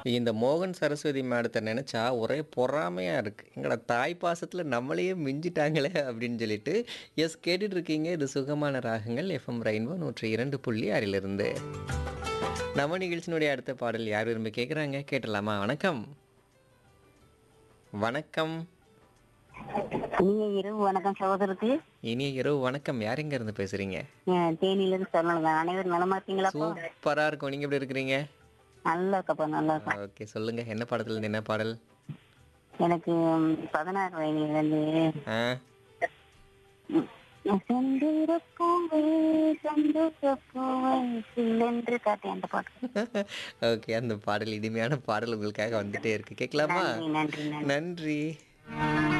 இந்த மோகன் சரஸ்வதி மேடத்தை நினச்சா ஒரே பொறாமையாக இருக்குது எங்களோட தாய் பாசத்தில் நம்மளையே மிஞ்சிட்டாங்களே அப்படின்னு சொல்லிட்டு எஸ் கேட்டுட்டு இருக்கீங்க இது சுகமான ராகங்கள் எஃப்எம் ரெயின்போ நூற்றி இரண்டு புள்ளி ஆறிலிருந்து நம்ம நிகழ்ச்சியினுடைய அடுத்த பாடல் யார் விரும்பி கேட்குறாங்க கேட்டலாமா வணக்கம் வணக்கம் இனிய இரவு வணக்கம் சகோதரருக்கு இனிய இரவு வணக்கம் யார் எங்க இருந்து பேசுறீங்க தேனியில இருந்து சொல்லலாம் அனைவரும் நலமா இருக்கீங்களாப்பா சூப்பரா இருக்கும் நீங்க எப்படி இருக்கிறீங்க நல்லா இருக்கப்பா நல்லா இருக்கா ஓகே சொல்லுங்க என்ன படத்துல இருந்து என்ன பாடல் எனக்கு ம், பதினாறு வயதுல இருந்து ஆ செந்திருப்பூவே செந்திருப்பூவே சில்லென்று காட்டி அந்த பாட்டு ஓகே அந்த பாடல் இனிமையான பாடல் உங்களுக்காக வந்துட்டே இருக்கு கேட்கலாமா நன்றி நன்றி நன்றி நன்றி